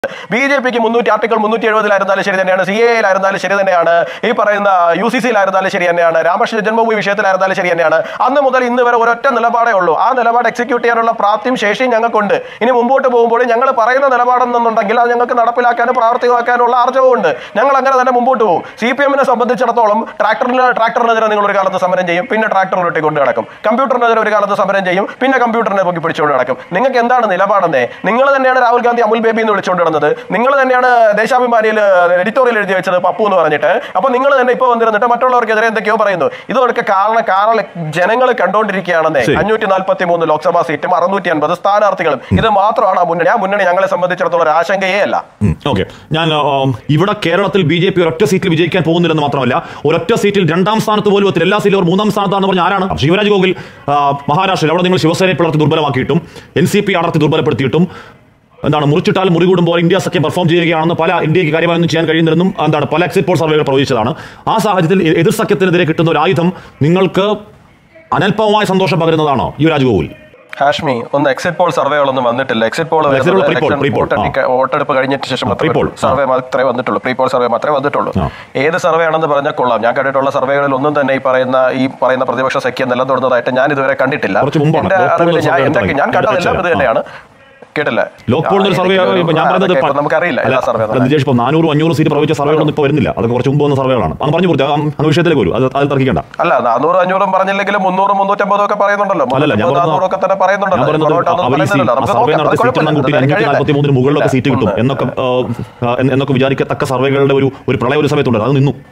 B J പിക്ക് മുന്നൂറ്റി article മുന്നൂറ്റി എഴുപതിലായിരുന്നാലും ശരി തന്നെയാണ് സി എയിലായിരുന്നാലും ശരി തന്നെയാണ് ഈ പറയുന്ന യു സി സിയിലായിരുന്നാലും ശരി തന്നെയാണ് രാമകൃഷ്ണ ജന്മഭൂമി വിഷയത്തിലായിരുന്നാലും ശരി തന്നെയാണ് അന്ന് മുതൽ ഇന്ന് വരെ ഒരൊറ്റ നിലപാടേ ഉള്ളൂ ആ നിലപാട് എക്സിക്യൂട്ട് ചെയ്യാനുള്ള പ്രാപ്തിയും ശേഷിയും ഞങ്ങൾക്കുണ്ട് ഇനി മുമ്പോട്ട് പോകുമ്പോൾ ഞങ്ങൾ പറയുന്ന നിലപാടെന്നുണ്ടെങ്കിൽ അത് ഞങ്ങൾക്ക് നടപ്പിലാക്കാനും പ്രാവർത്തികമാക്കാനുള്ള ആർജവമുണ്ട് ഞങ്ങൾ അങ്ങനെ തന്നെ മുമ്പോട്ട് പോകും സി പി എമ്മിനെ സംബന്ധിച്ചിടത്തോളം ട്രാക്ടറിന് ട്രാക്ടറിനെതിരെ നിങ്ങൾ ഒരു കാലത്ത് സമരം ചെയ്യും പിന്നെ ട്രാക്ടർ ഉരുട്ടിക്കൊണ്ട് നടക്കും കമ്പ്യൂട്ടറിനെതിരെ ഒരു കാലത്ത് സമരം ചെയ്യും പിന്നെ കമ്പ്യൂട്ടറിനെ പൊക്കി പിടിച്ചുകൊണ്ട് നടക്കും നിങ്ങൾക്ക് എന്താണ് നിലപാടെന്നേ നിങ്ങൾ തന്നെയാണ് രാഹുൽ ഗാന്ധി അമുൽ ബേബി എന്ന് വിളിച്ചുകൊണ്ട് നടന്നത് നിങ്ങൾ തന്നെയാണ് ദേശാഭിമാനിയിൽ എഡിറ്റോറിയൽ എഴുതി വെച്ചത് പപ്പു എന്ന് പറഞ്ഞിട്ട് അപ്പൊ നിങ്ങൾ തന്നെ ഇപ്പൊ വന്നിരുന്നിട്ട് മറ്റുള്ളവർക്കെതിരെ എന്തൊക്കെയോ പറയുന്നു ഇതൊക്കെ കാരണം കാരണം ജനങ്ങൾ കണ്ടുകൊണ്ടിരിക്കുകയാണെന്നേ ശരി. അഞ്ഞൂറ്റി നാൽപ്പത്തി മൂന്ന് ലോക്സഭാ സീറ്റും അറുന്നൂറ്റി അൻപത് സ്ഥാനാർത്ഥികളും ഇത് മാത്രമാണ് ആ മുന്നണി ആ മുന്നണി ഞങ്ങളെ സംബന്ധിച്ചിടത്തോളം ഒരു ആശങ്കയേ അല്ല ഓക്കെ ഞാൻ ആം, ഇവിടെ കേരളത്തിൽ ബി ജെ പി ഒരൊറ്റ സീറ്റിൽ വിജയിക്കാൻ പോകുന്നില്ലെന്ന് മാത്രമല്ല ഒരൊറ്റ സീറ്റിൽ രണ്ടാം സ്ഥാനത്ത് പോലും എത്തില്ല എല്ലാ സീറ്റിലും അവർ മൂന്നാം സ്ഥാനത്താണെന്ന് പറഞ്ഞ ആരാണ് ശിവരാജ് ഗോകുൽ ആ, മഹാരാഷ്ട്രയിൽ അവിടെ നിങ്ങൾ ശിവസേനയെ പിളർത്തി ദുർബലമാക്കിയിട്ടും എൻ സി പി അടർത്തി ദുർബലപ്പെടുത്തിയിട്ടും എന്താണ് മുറിച്ചിട്ടാൽ മുറി കൂടുമ്പോൾ ഇന്ത്യ സഖ്യം പെർഫോം ചെയ്യുകയാണെന്ന് പല ഇന്ത്യക്ക് കാര്യമായൊന്നും ചെയ്യാൻ കഴിയുന്നില്ലെന്നും എന്താണ് പല എക്സിറ്റ് പോൾ സർവേകൾ പ്രവചിച്ചതാണ് ആ സാഹചര്യത്തിൽ എ- എതിർ സഖ്യത്തിനെതിരെ കിട്ടുന്ന ഒരു ആയുധം നിങ്ങൾക്ക് അനൽപമായ സന്തോഷം പകരുന്നതാണോ യുവരാജ് ഗോകുൽ ഹാഷ്മി ഒന്ന് എക്സിറ്റ് പോൾ സർവേകളൊന്നും വന്നിട്ടില്ല exit poll Exit poll, pre-poll, pre-poll, ആ. വോട്ടെടുപ്പ് കഴിഞ്ഞിട്ട് ശേഷം ആ, pre-poll, ആ. സർവേ മാത്രമേ വന്നിട്ടുള്ളൂ പ്രീ പോൾ സർവേ മാത്രമേ വന്നിട്ടുള്ളൂ ആ. ഏത് സർവേ ആണെന്ന് പറഞ്ഞാൽ കൊള്ളാം ഞാൻ കണ്ടിട്ടുള്ള സർവേകളിൽ ഒന്നും തന്നെ ഈ പറയുന്ന ഈ പറയുന്ന പ്രതിപക്ഷ സഖ്യം നിലനിർന്നതായിട്ട് ഞാൻ ഇതുവരെ കണ്ടിട്ടില്ല കുറച്ച് മുമ്പാണ്. എന്റെ ലോക്പോൾ അറിവിൽ ഞാൻ സർവേ എന്തൊക്കെ ഞാൻ തുടങ്ങി. കണ്ടതെല്ലാം ഇത് തന്നെയാണ് കേട്ടില്ല ലോക് പോളിന്റെ ഒരു സർവേ ഇപ്പൊ ഞാൻ പറഞ്ഞത് പ- നമുക്കറിയില്ല അല്ല, എല്ലാ സർവേ അല്ല, നിജേഷ് ഇപ്പൊ നാനൂറ് അഞ്ഞൂറ് സീറ്റ് പ്രവചിച്ച സർവേകളൊന്നും ഇപ്പൊ വരുന്നില്ല അതൊക്കെ കുറച്ച് മുമ്പ് വന്ന സർവേകളാണ് അങ്ങ് പറഞ്ഞു കൊടുത്തു ആ വിഷയത്തിലേക്ക് വരും അത് അതിൽ തർക്കിക്കണ്ട അല്ല നാനൂറ് അഞ്ഞൂറും പറഞ്ഞില്ലെങ്കിലും മുന്നൂറും മുന്നൂറ്റമ്പതും ഒക്കെ പറയുന്നുണ്ടല്ലോ അല്ലല്ല ഞാൻ മുന്നൂറ്റമ്പത്, നാനൂറൊക്കെ തന്നെ ഞാൻ പറയുന്നുണ്ടല്ലോ പറയുന്നത് പുറകോട്ടൊന്നും അവർ ഈ സീ- പറയുന്നില്ലല്ലോ. ആ നമുക്ക് സർവേ നോക്കാം. നടത്തി അത് സീറ്റ് എണ്ണം കുഴപ്പമില്ല. കൂട്ടി അത് അഞ്ഞൂറ്റി കഴിയട്ടെ. നാൽപ്പത്തി മൂന്നിന് മുകളിലൊക്കെ ഇല്ല. സീറ്റ് കിട്ടും ഒന്ന്. എന്നൊക്കെ ആ, ആ, എന്നൊക്കെ വിചാരിക്കത്തക്ക സർവേകളുടെ ഒരു ഒരു പ്രളയ ഒരു സമയത്തുണ്ട് അത് നിന്നു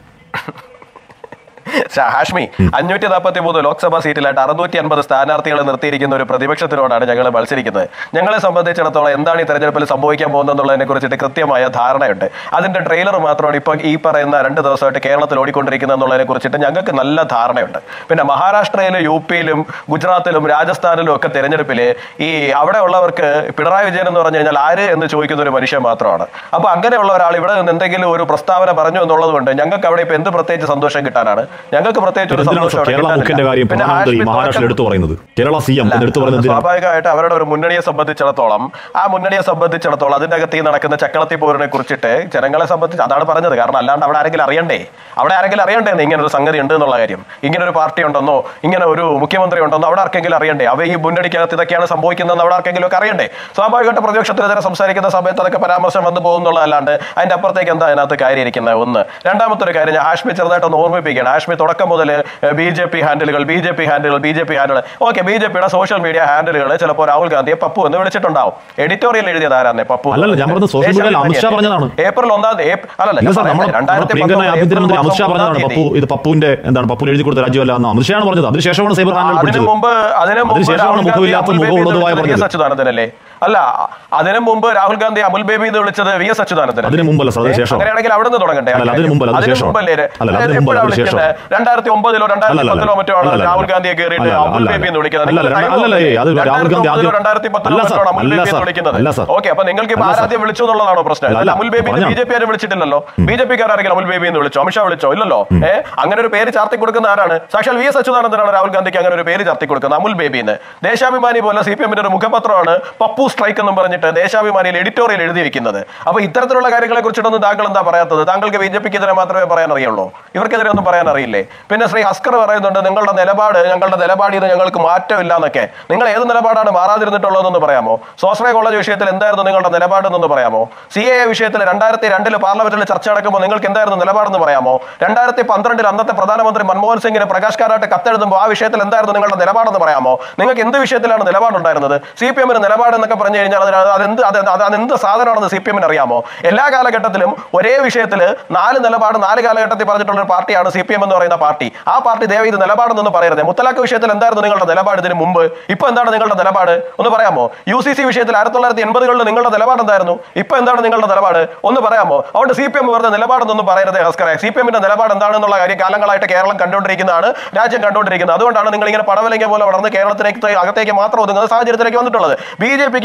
ഷാ- ഹാഷ്മി അഞ്ഞൂറ്റി നാൽപ്പത്തി മൂന്ന് ലോക്സഭാ സീറ്റിലായിട്ട് അറുന്നൂറ്റി അൻപത് സ്ഥാനാർത്ഥികളെ നിർത്തിയിരിക്കുന്ന ഒരു പ്രതിപക്ഷത്തിനോടാണ് ഞങ്ങൾ മത്സരിക്കുന്നത് ഞങ്ങളെ സംബന്ധിച്ചിടത്തോളം എന്താണ് ഈ തെരഞ്ഞെടുപ്പിൽ സംഭവിക്കാൻ പോകുന്നതെന്നുള്ളതിനെ കുറിച്ചിട്ട് കൃത്യമായ ധാരണയുണ്ട് അതിന്റെ ട്രെയിലർ മാത്രമാണ് ഇപ്പൊ ഈ പറയുന്ന രണ്ട് ദിവസമായിട്ട് കേരളത്തിൽ ഓടിക്കൊണ്ടിരിക്കുന്നത് എന്നുള്ളതിനെ കുറിച്ചിട്ട് ഞങ്ങൾക്ക് നല്ല ധാരണയുണ്ട് പിന്നെ മഹാരാഷ്ട്രയിലും യു പിയിലും ഗുജറാത്തിലും രാജസ്ഥാനിലും ഒക്കെ തെരഞ്ഞെടുപ്പിൽ ഈ അവിടെ ഉള്ളവർക്ക് പിണറായി വിജയൻ എന്ന് പറഞ്ഞു കഴിഞ്ഞാൽ ആര് എന്ന് ചോദിക്കുന്ന ഒരു മനുഷ്യൻ മാത്രമാണ് അപ്പൊ അങ്ങനെയുള്ള ഒരാൾ ഇവിടെ നിന്ന് എന്തെങ്കിലും ഒരു പ്രസ്താവന പറഞ്ഞു എന്നുള്ളത് കൊണ്ട് ഞങ്ങൾക്ക് അവിടെ ഇപ്പൊ എന്ത് പ്രത്യേകിച്ച് സന്തോഷം കിട്ടാനാണ് ഞങ്ങൾക്ക് പ്രത്യേകിച്ച് ഒരു എന്തിനാണ് സന്തോഷം അവിടെ കേരള കിട്ടാനില്ല. മുഖ്യന്റെ കാര്യം പിന്നെ പ്രധാനമന്ത്രി ഹാഷ്മി മഹാരാഷ്ട്രയിൽ തുടക്കം- എടുത്തു പറയുന്നത് കേരള സി എം എന്ന് എടുത്തു പറയുന്നത് എന്തിനാണ് സ്വാഭാവികമായിട്ട് അവരുടെ ഒരു മുന്നണിയെ സംബന്ധിച്ചിടത്തോളം ആ മുന്നണിയെ സംബന്ധിച്ചിടത്തോളം അതിന്റെ അകത്ത് ഈ നടക്കുന്ന ചക്കളത്തി പോരിനെ കുറിച്ചിട്ട് ജനങ്ങളെ സംബന്ധിച്ച് അതാണ് പറഞ്ഞത് കാരണം അല്ലാണ്ട് അവിടെ ആരെങ്കിലും അറിയണ്ടേ അവിടെ ആരെങ്കിലും അറിയണ്ടേ ഇങ്ങനെ ഒരു സംഗതി ഉണ്ട് എന്നുള്ള കാര്യം ഇങ്ങനെ ഒരു പാർട്ടി ഉണ്ടെന്നോ ഇങ്ങനെ ഒരു മുഖ്യമന്ത്രി ഉണ്ടെന്നോ അവിടെ ആർക്കെങ്കിലും അറിയണ്ടേ അവ ഈ മുന്നണിക്കകത്ത് ഇതൊക്കെയാണ് സംഭവിക്കുന്നതെന്ന് അവിടെ ആർക്കെങ്കിലും ഒക്കെ അറിയണ്ടേ സ്വാഭാവികമായിട്ട് പ്രതിപക്ഷത്തിനെതിരെ സംസാരിക്കുന്ന സമയത്ത് അതൊക്കെ പരാമർശം വന്നു പോകുന്നുള്ളതല്ലാണ്ട് അതിന്റെ അപ്പുറത്തേക്ക് എന്താ അതിനകത്ത് കാര്യമിരിക്കുന്നത് ഒന്ന് രണ്ടാമത്തെ ഒരു കാര്യം ഞാൻ ഹാഷ്മി ചെറുതായിട്ടൊന്ന് ഓർമ്മിപ്പിക്കുകയാണ് ഹാഷ്മി തുടക്കം മുതൽ ബി ജെ പി ഹാൻഡിലുകൾ ബി ജെ പി ഹാൻഡിലുകൾ ബി ജെ പി ഹാൻഡിലുകൾ ഓക്കെ ബി ജെ പിയുടെ സോഷ്യൽ മീഡിയ ഹാൻഡിലുകൾ ചിലപ്പോൾ രാഹുൽ ഗാന്ധിയെ പപ്പു എന്ന് വിളിച്ചിട്ടുണ്ടാവും എഡിറ്റോറിയൽ എഴുതിയത് ആരാന്നെ പപ്പു എന്ന് അല്ലല്ല, ഞാൻ പറഞ്ഞത് social media യിൽ അമിത് ഷാ പറഞ്ഞതാണ്. ഏപ്രിൽ ഒന്നാം തീയതി ഏപ്- അല്ലല്ല ഇല്ല ഞാൻ സാർ നമ്മുടെ പറയുന്നത് നമ്മുടെ രണ്ടായിരത്തി പ്രിയങ്കരനായ പത്തൊമ്പത് ആഭ്യന്തരമന്ത്രി ഏപ്രിൽ അമിത്ഷാ ഒന്നാം പറഞ്ഞതാണ് തീയതി. പപ്പു ഇത് പപ്പുവിന്റെ എന്താണ് പപ്പു എഴുതി കൊടുത്ത രാജ്യമല്ല എന്ന് അമിത്ഷാണ് പറഞ്ഞത് അതിനുശേഷമാണ് സൈബർ ഹാൻഡിൽ അതിനു പിടിച്ചത് മുമ്പ് അതിനു മുമ്പ് അതിനുശേഷമാണ് രാഹുൽ ഗാന്ധി മുഖമില്ലാത്ത അമുൽ മുഖം ബേബി എന്ന് ഉള്ളതുമായ വിളിച്ചത് വി എസ് പറഞ്ഞത് അച്യുതാനന്ദനല്ലേ അല്ല അതിനു മുമ്പ് രാഹുൽ ഗാന്ധി അമുൽ ബേബി എന്ന് വിളിച്ചത് വി എസ് അച്യുതാനന്ദൻ അതിന് മുമ്പല്ല സാർ, അതിന് ശേഷം. അങ്ങനെയാണെങ്കിൽ അവിടെ നിന്ന് തുടങ്ങണ്ടേ അല്ല, അതിന് മുമ്പല്ല, അതിന് അതിന് ശേഷം. മുമ്പല്ലേ അല്ല, അതിന് എപ്പോഴാ മുമ്പല്ല, അതിന് ശേഷം. വിളിക്കുന്നത്? രണ്ടായിരത്തി ഒമ്പതിലോ രണ്ടായിരത്തി അല്ല, അല്ല, പത്തിലോ മറ്റോ ആണ് അല്ല, അല്ല, രാഹുൽ ഗാന്ധിയെ കയറിയിട്ട് അല്ല, അമുൽ അല്ല, ബേബി എന്ന് വിളിക്കുന്നത് അല്ല, അല്ല, നിങ്ങൾക്ക് അല്ല, അല്ല, time അത് രാഹുൽ ഗാന്ധി രണ്ടായിരത്തി ആദ്യം- ഒമ്പതിലോ രണ്ടായിരത്തി പത്തിലോ അല്ല, മറ്റോ സാർ, ആണ് അമുൽ അല്ല, ബേബി എന്ന് സാർ, വിളിക്കുന്നത് അല്ല, സാർ. ഓക്കെ അപ്പൊ നിങ്ങൾക്ക് ഇപ്പൊ അല്ല, സാർ. ആരാധ്യം വിളിച്ചു എന്നുള്ളതാണോ പ്രശ്നം അല്ല, അല്ല അമുൽ ബേബി പറഞ്ഞോ. ബി ജെ പി ആരും വിളിച്ചിട്ടില്ലല്ലോ ബി ജെ പിക്കാർ ആരെങ്കിലും അമുൽ ബേബി എന്ന് വിളിച്ചോ അമിത്ഷാ വിളിച്ചോ ഇല്ലല്ലോ ഏഹ് അങ്ങനെ ഒരു പേര് ചാർത്തി കൊടുക്കുന്ന ആരാണ് സാക്ഷാൽ വി എസ് അച്യുതാനന്ദനാണ് രാഹുൽ ഗാന്ധിക്ക് അങ്ങനെ ഒരു പേര് ചാർത്തി കൊടുക്കുന്നത് അമുൽ ബേബി എന്ന് ദേശാഭിമാനി പോലെ സി പി എമ്മിന്റെ ഒരു മുഖപത്രമാണ് പപ്പു സ്ട്രൈക്ക് എന്നും പറഞ്ഞിട്ട് ദേശാഭിമാനിയിൽ എഡിറ്റോറിയൽ എഴുതി വെക്കുന്നത് അപ്പൊ ഇത്തരത്തിലുള്ള കാര്യങ്ങളെ കുറിച്ചിട്ടൊന്നും താങ്കൾ എന്താ പറയാത്തത് താങ്കൾക്ക് ബി ജെ പിക്കെതിരെ മാത്രമേ പറയാൻ അറിയുള്ളൂ ഇവർക്കെതിരെ ഒന്നും പറയാൻ അറിയില്ലേ പിന്നെ ശ്രീ ഹസ്കർ പറയുന്നുണ്ട് നിങ്ങളുടെ നിലപാട് ഞങ്ങളുടെ നിലപാടിൽ നിന്ന് ഞങ്ങൾക്ക് മാറ്റമില്ല എന്നൊക്കെ നിങ്ങൾ ഏത് നിലപാടാണ് മാറാതിരുന്നിട്ടുള്ളതെന്ന് പറയാമോ സ്വാശ്രയ കോളേജ് വിഷയത്തിൽ എന്തായിരുന്നു നിങ്ങളുടെ നിലപാടെന്നൊന്ന് പറയാമോ സി എ വിഷയത്തിൽ രണ്ടായിരത്തി രണ്ടില് പാർലമെന്റിൽ ചർച്ച നടക്കുമ്പോൾ നിങ്ങൾക്ക് എന്തായിരുന്നു നിലപാടെന്ന് പറയാമോ രണ്ടായിരത്തി പന്ത്രണ്ടിൽ അന്നത്തെ പ്രധാനമന്ത്രി മൻമോഹൻ സിംഗിന് പ്രകാശ് കാരാട്ട് കത്തെഴുതുമ്പോൾ ആ വിഷയത്തിൽ എന്തായിരുന്നു നിങ്ങളുടെ നിലപാടെന്ന് പറയാമോ നിങ്ങൾക്ക് എന്ത് വിഷയത്തിലാണ് നിലപാടുണ്ടായിരുന്നത് സി പി എമ്മിന് നിലപാട് എന്നൊക്കെ പറഞ്ഞു കഴിഞ്ഞാൽ അതിന് അതെന്ത് അത് അത് അതെന്ത് സാധനമാണെന്ന് സി പി എമ്മിന് അറിയാമോ എല്ലാ കാലഘട്ടത്തിലും ഒരേ വിഷയത്തിൽ നാല് നിലപാട് നാല് കാലഘട്ടത്തിൽ പറഞ്ഞിട്ടുള്ള ഒരു പാർട്ടിയാണ് സി പി എം എന്ന് പറയുന്ന പാർട്ടി ആ പാർട്ടി ദയവ് ഇത് നിലപാടെന്നൊന്ന് പറയരുത് മുത്തലാഖ് വിഷയത്തിൽ എന്തായിരുന്നു നിങ്ങളുടെ നിലപാട് ഇതിന് മുമ്പ് ഇപ്പൊ എന്താണ് നിങ്ങളുടെ നിലപാട് ഒന്ന് പറയാമോ യു സി സി വിഷയത്തിൽ ആയിരത്തി തൊള്ളായിരത്തി എൺപതുകളിൽ നിങ്ങളുടെ നിലപാട് എന്തായിരുന്നു ഇപ്പൊ എന്താണ് നിങ്ങളുടെ നിലപാട് ഒന്ന് പറയാമോ അതുകൊണ്ട് സി പി എം വെറുതെ നിലപാടെന്നൊന്നും പറയരുത് ഹസ്കറെ സി പി എമ്മിന്റെ നിലപാട് എന്താണെന്നുള്ള കാര്യം കാലങ്ങളായിട്ട് കേരളം കണ്ടുകൊണ്ടിരിക്കുന്നതാണ് രാജ്യം കണ്ടുകൊണ്ടിരിക്കുന്നത് അതുകൊണ്ടാണ് നിങ്ങൾ ഇങ്ങനെ പടവലങ്ങ പോലെ വളർന്ന് കേരളത്തിലേക്ക് അകത്തേക്ക് മാത്രം ഒതുങ്ങുന്ന സാഹചര്യത്തിലേക്ക് വന്നിട്ടുള്ളത് ബി ജെ പിക്ക്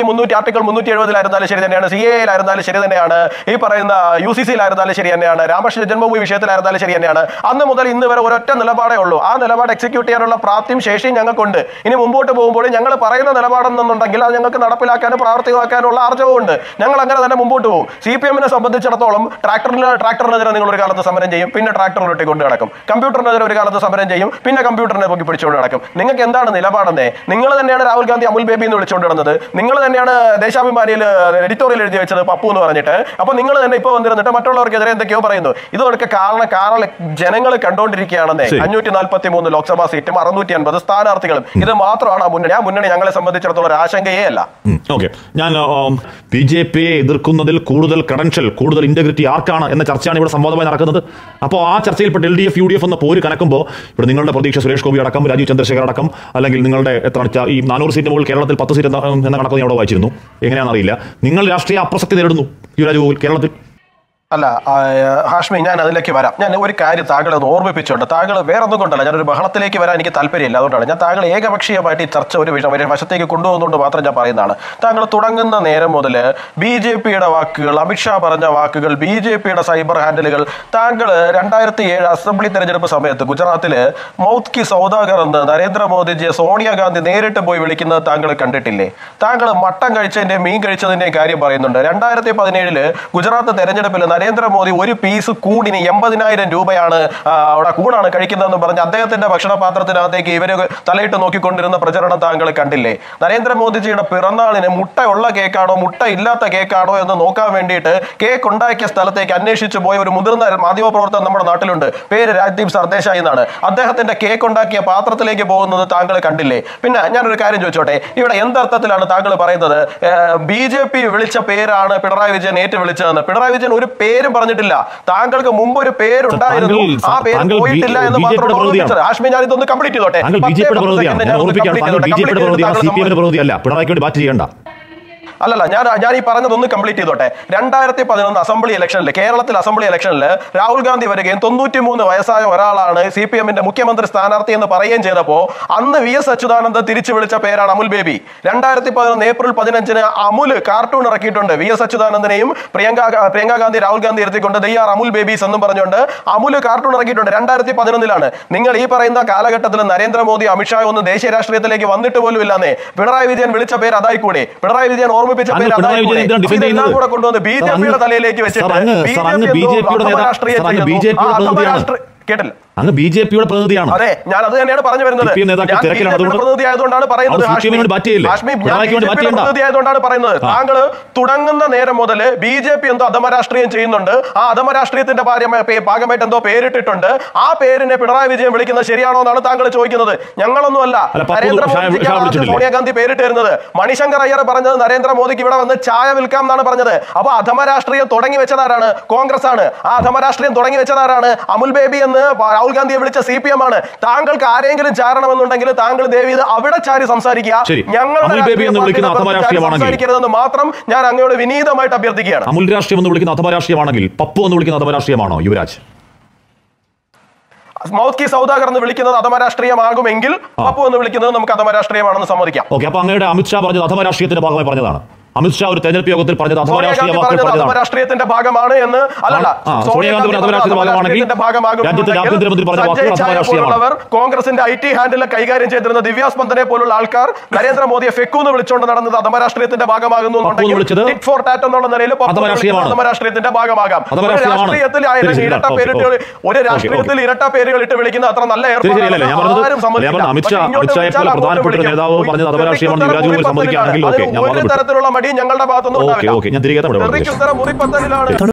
മുന്നൂറ്റി ആർട്ടിക്കിൾ മുന്നൂറ്റി എഴുപതിലായിരുന്നാലും ശരി തന്നെയാണ് സി എയിലായിരുന്നാലും ശരി തന്നെയാണ് ഈ പറയുന്ന യു സി സിയിലായിരുന്നാലും ശരി തന്നെയാണ് രാമകൃഷ്ണ ജന്മഭൂമി വിഷയത്തിലായിരുന്നാലും ശരി തന്നെയാണ് അന്ന് മുതൽ ഇന്ന് വരെ ഒരൊറ്റ നിലപാടേ ഉള്ളൂ ആ നിലപാട് എക്സിക്യൂട്ട് ചെയ്യാനുള്ള പ്രാപ്തിയും ശേഷിയും ഞങ്ങൾക്കുണ്ട് ഇനി മുമ്പോട്ട് പോകുമ്പോൾ ഞങ്ങൾ പറയുന്ന നിലപാടെന്നുണ്ടെങ്കിൽ അത് ഞങ്ങൾക്ക് നടപ്പിലാക്കാനും പ്രാവർത്തികമാക്കാനുള്ള ആർജവമുണ്ട് ഞങ്ങൾ അങ്ങനെ തന്നെ മുമ്പോട്ട് പോകും സി പി എമ്മിനെ സംബന്ധിച്ചിടത്തോളം ട്രാക്ടറിന് ട്രാക്ടറിനെതിരെ നിങ്ങൾ ഒരു കാലത്ത് സമരം ചെയ്യും പിന്നെ ട്രാക്ടർ ഉരുട്ടിക്കൊണ്ട് നടക്കും കമ്പ്യൂട്ടറിനെതിരെ ഒരു കാലത്ത് സമരം ചെയ്യും പിന്നെ കമ്പ്യൂട്ടറിനെ പൊക്കി പിടിച്ചുകൊണ്ട് നടക്കും നിങ്ങൾക്ക് എന്താണ് നിലപാടെന്നേ നിങ്ങൾ തന്നെയാണ് രാഹുൽ ഗാന്ധി അമുൽ ബേബി എന്ന് വിളിച്ചുകൊണ്ട് നടന്നത് നിങ്ങൾ തന്നെയാണ് ദേശാഭിമാനിയിൽ എഡിറ്റോറിയൽ എഴുതി വെച്ചത് പപ്പു എന്ന് പറഞ്ഞിട്ട് അപ്പൊ നിങ്ങൾ തന്നെ ഇപ്പോൾ വന്നിരുന്നിട്ട് മറ്റുള്ളവർക്കെതിരെ എന്തൊക്കെയോ പറയുന്നു ഇതൊക്കെ കാരണം കാരണം ജനങ്ങൾ കണ്ടുകൊണ്ടിരിക്കുകയാണെന്നേ ശരി. അഞ്ഞൂറ്റി നാൽപ്പത്തി മൂന്ന് ലോക്സഭാ സീറ്റും അറുന്നൂറ്റി അൻപത് സ്ഥാനാർത്ഥികളും ഇത് മാത്രമാണ് ആ മുന്നണി ആ മുന്നണി ഞങ്ങളെ സംബന്ധിച്ചിടത്തോളം ഒരു ആശങ്കയേ അല്ല ഓക്കെ ഞാൻ ബി ജെ പിയെ എതിർക്കുന്നതിൽ കൂടുതൽ ക്രെഡൻഷ്യൽ കൂടുതൽ ഇന്റഗ്രിറ്റി ആർക്കാണ് എന്ന ചർച്ചയാണ് ഇവിടെ സംവാദമായി നടക്കുന്നത് അപ്പോൾ ആ ചർച്ചയിൽപ്പെട്ട് L D F U D F എന്ന പോര് കണക്കുമ്പോൾ ഇവിടെ നിങ്ങളുടെ പ്രതീക്ഷ സുരേഷ് ഗോപി അടക്കം രാജീവ് ചന്ദ്രശേഖർ അടക്കം അല്ലെങ്കിൽ നിങ്ങളുടെ എത്ര വെച്ചാൽ ഈ നാനൂറ് സീറ്റ് മുകളിൽ കേരളത്തിൽ പത്ത് സീറ്റ് എന്ന എന്ന കണക്ക് ഞാൻ അവിടെ വായിച്ചിരുന്നു എങ്ങനെയാണെന്ന് അറിയില്ല നിങ്ങൾ രാഷ്ട്രീയ അപ്രസക്തി നേരിടുന്നു യുവരാജ് ഗോകുൽ കേരളത്തിൽ അല്ല ആ, ഹാഷ്മി ഞാൻ അതിലേക്ക് വരാം ഞാൻ ഒരു കാര്യം താങ്കളെ ഒന്ന് ഓർമ്മിപ്പിച്ചുകൊണ്ട് താങ്കൾ വേറെ ഒന്നും കൊണ്ടല്ല ഞാനൊരു ബഹളത്തിലേക്ക് വരാൻ എനിക്ക് താല്പര്യമില്ല അതുകൊണ്ടാണ് ഞാൻ താങ്കൾ ഏകപക്ഷീയമായിട്ട് ഈ ചർച്ച ഒരു വിഷയം ഒരു വശത്തേക്ക് കൊണ്ടുപോകുന്നതുകൊണ്ട് മാത്രം ഞാൻ പറയുന്നതാണ് താങ്കൾ തുടങ്ങുന്ന നേരം മുതൽ ബി ജെ പിയുടെ വാക്കുകൾ അമിത്ഷാ പറഞ്ഞ വാക്കുകൾ ബി ജെ പിയുടെ സൈബർ ഹാൻഡിലുകൾ താങ്കൾ രണ്ടായിരത്തി ഏഴ് അസംബ്ലി തെരഞ്ഞെടുപ്പ് സമയത്ത് ഗുജറാത്തിൽ മൗത്ത് കി സൗദാഗർ എന്ന് നരേന്ദ്രമോദിജിയെ സോണിയാഗാന്ധി നേരിട്ട് പോയി വിളിക്കുന്നത് താങ്കൾ കണ്ടിട്ടില്ലേ താങ്കൾ മട്ടൻ കഴിച്ചതിന്റെ മീൻ കഴിച്ചതിന്റെയും കാര്യം പറയുന്നുണ്ട് രണ്ടായിരത്തി പതിനേഴില് ഗുജറാത്ത് തെരഞ്ഞെടുപ്പിൽ നരേന്ദ്രമോദി ഒരു പീസ് കൂടിന് എൺപതിനായിരം രൂപയാണ് ആ, അവിടെ കൂടാണ് കഴിക്കുന്നതെന്ന് പറഞ്ഞ് അദ്ദേഹത്തിന്റെ ഭക്ഷണപാത്രത്തിനകത്തേക്ക് ഇവര് തലയിട്ട് നോക്കിക്കൊണ്ടിരുന്ന പ്രചരണം താങ്കൾ കണ്ടില്ലേ നരേന്ദ്രമോദിജിയുടെ പിറന്നാളിന് മുട്ടയുള്ള കേക്കാണോ മുട്ട ഇല്ലാത്ത കേക്കാണോ എന്ന് നോക്കാൻ വേണ്ടിയിട്ട് കേക്ക് ഉണ്ടാക്കിയ സ്ഥലത്തേക്ക് അന്വേഷിച്ചു പോയ ഒരു മുതിർന്ന മാധ്യമപ്രവർത്തകൻ നമ്മുടെ നാട്ടിലുണ്ട് പേര് രാജ്ദീപ് സർദേശായി എന്നാണ് അദ്ദേഹത്തിന്റെ കേക്ക് ഉണ്ടാക്കിയ പാത്രത്തിലേക്ക് പോകുന്നത് താങ്കൾ കണ്ടില്ലേ പിന്നെ ഞാനൊരു കാര്യം ചോദിച്ചോട്ടെ ഇവിടെ എന്തർത്ഥത്തിലാണ് താങ്കൾ പറയുന്നത് ബി ജെ പി വിളിച്ച പേരാണ് പിണറായി വിജയൻ ഏറ്റു വിളിച്ചതെന്ന് പിണറായി വിജയൻ ഒരു പേരും പറഞ്ഞിട്ടില്ല താങ്കൾക്ക് മുമ്പ് ഒരു പേരുണ്ടായിരുന്നു താങ്കൾ- ആ പേര് താങ്കൾ ബി- പോയിട്ടില്ല എന്ന് ബി ജെ പിയുടെ മാത്രം പ്രതിനിധിയാണ്. ഓർമ്മിപ്പിച്ചത്. ഹാഷ്മി ഞാൻ ഇതൊന്ന് കംപ്ലീറ്റ് ചെയ്തോട്ടെ താങ്കൾ ബി ജെ പിയുടെ പ്രതിനിധിയാണ് ഞാൻ ഓർമ്മിപ്പിക്കുകയാണ് താങ്കൾ ബി ജെ പിയുടെ പ്രതിനിധിയാണ് സി പി എമ്മിന്റെ പ്രതിനിധിയല്ല പിണറായിക്ക് വേണ്ടി ബാറ്റ് ചെയ്യേണ്ട അല്ലല്ല ഞാൻ ഞാൻ ഈ പറഞ്ഞതൊന്ന് കംപ്ലീറ്റ് ചെയ്തോട്ടെ രണ്ടായിരത്തി പതിനൊന്ന് അസംബ്ലി ഇലക്ഷനിൽ കേരളത്തിൽ അസംബ്ലി ഇലക്ഷനിൽ രാഹുൽ ഗാന്ധി വരികയും തൊണ്ണൂറ്റി മൂന്ന് വയസ്സായ ഒരാളാണ് സി പി എമ്മിന്റെ മുഖ്യമന്ത്രി സ്ഥാനാർത്ഥി എന്ന് പറയുകയും ചെയ്തപ്പോൾ അന്ന് വി എസ് അച്യുതാനന്ദ തിരിച്ചു വിളിച്ച പേരാണ് അമുൽ ബേബി രണ്ടായിരത്തി പതിനൊന്ന് ഏപ്രിൽ പതിനഞ്ചിന് അമുൽ കാർട്ടൂൺ ഇറക്കിയിട്ടുണ്ട് വി എസ് അച്യുതാനന്ദനെയും പ്രിയങ്ക പ്രിയങ്ക ഗാന്ധി രാഹുൽ ഗാന്ധി ഇരുത്തിക്കൊണ്ട് ദയ്യാർ അമുൽ ബേബീസ് എന്നും പറഞ്ഞുകൊണ്ട് അമുൽ കാർട്ടൂൺ ഇറക്കിയിട്ടുണ്ട് രണ്ടായിരത്തി പതിനൊന്നിലാണ് നിങ്ങൾ ഈ പറയുന്ന കാലഘട്ടത്തിൽ നരേന്ദ്രമോദി അമിത്ഷാ ഒന്നും ദേശീയ രാഷ്ട്രീയത്തിലേക്ക് വന്നിട്ട് പോലും ഇല്ലാന്നേ പിണറായി വിജയൻ വിളിച്ച പേര് അതായിക്കൂടെ പിണറായി വിജയൻ ഓർമ്മിപ്പിച്ച അങ്ങ് പേര് പിണറായി അതായിക്കൂടെ? വിജയൻ എന്തിനാണ് ഡിഫെൻഡ് ഇതെല്ലാം ചെയ്യുന്നത്? കൂടെ കൊണ്ടുവന്ന് ബി ജെ സാർ, പിയുടെ അങ്ങ് തലയിലേക്ക് വെച്ചിട്ട് സാർ, അങ്ങ് സാർ, അങ്ങ് BJP BJP യുടെ എന്തോ നേതാ- അധമരാഷ്ട്രീയം സാർ, അങ്ങ് ചെയ്യുന്നു. BJP യുടെ ആ പ്രതിനിധിയാണ്. അധമരാഷ്ട്രീയ- കേട്ടില്ല അങ്ങ് ബി ജെ പിയുടെ പ്രതിനിധിയാണ് അതെ ഞാൻ അത് തന്നെയാണ് പറഞ്ഞു വരുന്നത് CPM നേതാക്കൾ ഞാൻ തിരക്കിലാണ്. BJP യുടെ അതുകൊണ്ട് പ്രതിനിധി ആയതുകൊണ്ടാണ് പറയുന്നത് അവിടെ CPM ന് വേണ്ടി ബാറ്റ് ചെയ്യില്ലേ? ഹാഷ്മി, ഞാൻ പിണറായിക്ക് വേണ്ടി BJP ബാറ്റ് യുടെ ചെയ്യണ്ട. പ്രതിനിധി ആയതുകൊണ്ടാണ് പറയുന്നത് ആ. താങ്കൾ തുടങ്ങുന്ന നേരം മുതൽ ബി ജെ പി എന്തോ അധമരാഷ്ട്രീയം ചെയ്യുന്നുണ്ട് ആ അധമരാഷ്ട്രീയത്തിന്റെ ഭാര്യമായ- പേ- ഭാഗമായിട്ട് എന്തോ പേരിട്ടിട്ടുണ്ട് ആ പേരിനെ പിണറായി വിജയൻ വിളിക്കുന്നത് ശരിയാണോ എന്നാണ് താങ്കൾ ചോദിക്കുന്നത് ഞങ്ങളൊന്നുമല്ല അല്ല, പപ്പു ഷാ- നരേന്ദ്രമോദിക്ക് ഷാ വിളിച്ചിട്ടില്ലേ? സോണിയാഗാന്ധി പേരിട്ട് തരുന്നത് മണിശങ്കർ അയ്യർ പറഞ്ഞത് നരേന്ദ്രമോദിക്ക് ഇവിടെ വന്ന് ചായ വിൽക്കാം എന്നാണ് പറഞ്ഞത് അപ്പൊ അധമരാഷ്ട്രീയം തുടങ്ങി വെച്ചതാരാണ് കോൺഗ്രസ് ആണ് ആ അധമരാഷ്ട്രീയം തുടങ്ങി വെച്ചതാരാണ് അമുൽ ബേബി എന്ന് രാഹുൽ ഗാന്ധിയെ വിളിച്ച സി പി എം ആണ് താങ്കൾക്ക് ആരെങ്കിലും ചാരണമെന്നുണ്ടെങ്കിൽ താങ്കൾ ദേവി ഇത് അവിടെ ചാരി സംസാരിക്കുക ശരി. ഞങ്ങളുടെ അമുൽ ബേബി രാഷ്ട്രീയ എന്ന് വിളിക്കുന്ന പാർട്ടികളെ കുറിച്ച് അധമരാഷ്ട്രീയമാണെങ്കിൽ- സംസാരിക്കരുതെന്ന് മാത്രം ഞാൻ അങ്ങയോട് വിനീതമായിട്ട് അഭ്യർത്ഥിക്കുകയാണ് അമുൽ രാഷ്ട്രീയം എന്ന് വിളിക്കുന്ന അധമരാഷ്ട്രീയമാണെങ്കിൽ പപ്പു എന്ന് വിളിക്കുന്ന അധമരാഷ്ട്രീയമാണോ യുവരാജ് മൗത്ത് കി സൗദാഗർ എന്ന് വിളിക്കുന്നത് അധമരാഷ്ട്രീയമാകുമെങ്കിൽ പപ്പു എന്ന് വിളിക്കുന്നത് നമുക്ക് അധമരാഷ്ട്രീയമാണെന്ന് സമ്മതിക്കാം ഓക്കെ അപ്പൊ അങ്ങയുടെ അമിത്ഷാ പറഞ്ഞത് അധമരാഷ്ട്രീയത്തിന്റെ ഭാഗമായി പറഞ്ഞതാണ് അമിത്ഷാ ഒരു തെരഞ്ഞെടുപ്പ് യോഗത്തിൽ പറഞ്ഞത് അധമരാഷ്ട്രീയ സോണിയാഗാന്ധി വാക്കുകൾ പറഞ്ഞത് പറഞ്ഞതാണ് അധമരാഷ്ട്രീയത്തിന്റെ ഭാഗമാണ് എന്ന് അല്ലല്ല ആ, സോണിയാഗാന്ധി പറഞ്ഞ അധമരാഷ്ട്രീയത്തിന്റെ ഭാഗമാണെങ്കിൽ രാജ്യത്തെ ആഭ്യന്തരമന്ത്രി പറഞ്ഞ വാക്കുകൾ അധമരാഷ്ട്രീയമാണ്. പോലുള്ളവർ കോൺഗ്രസിന്റെ ഐ ടി ഹാൻഡിലെ കൈകാര്യം ചെയ്തിരുന്ന ദിവ്യാസ്പന്ദനെ പോലുള്ള ആൾക്കാർ നരേന്ദ്രമോദിയെ ഫെക്കു എന്ന് വിളിച്ചുകൊണ്ട് നടന്നത് അധമരാഷ്ട്രീയത്തിന്റെ ഭാഗമാകുന്നു പപ്പു എന്ന് വിളിച്ചത് ടിറ്റ് ഫോർ ടാറ്റ് എന്നുള്ള നിലയിൽ പപ്പു എന്ന് അധമരാഷ്ട്രീയമാണ്. വിളിക്കുന്നത് അധമരാഷ്ട്രീയത്തിന്റെ ഭാഗമാകാം ഒരു അധമരാഷ്ട്രീയമാണ്. രാഷ്ട്രീയത്തിൽ ആ ശരി, ശരി, ഇരട്ട ഓക്കെ, പേരിട്ട് ഓക്കെ. ഒരു രാഷ്ട്രീയത്തിൽ ഇരട്ട പേരുകൾ ഇട്ട് വിളിക്കുന്ന അത്ര നല്ല ശരി ശരി അല്ല ഞാൻ പറഞ്ഞത് ആരും ഞാൻ സമ്മതിക്കില്ല. പറഞ്ഞത് അമിത്ഷാ പക്ഷേ ഇങ്ങോട്ട് അമിത്ഷായെ പോലെ വിളിച്ചാൽ അങ്ങോട്ട് പ്രധാനപ്പെട്ട ഒരു വിളിക്കാം. നേതാവ് പറഞ്ഞത് അധമരാഷ്ട്രീയമാണെന്ന് യുവരാജ് ഗോകുൽ സമ്മതിക്കുകയാണെങ്കിൽ ഓക്കെ ഞാൻ ഒരു മറന്നു തരത്തിലുള്ള മടി ഞങ്ങളുടെ ഭാഗത്തൊന്നും ഓക്കെ ഉണ്ടാവില്ല ഓക്കെ ഞാൻ തിരികെ എത്താം ഇവിടെ തെറിക്ക് ഉത്തരം മുറിപ്പത്തലിലാണ്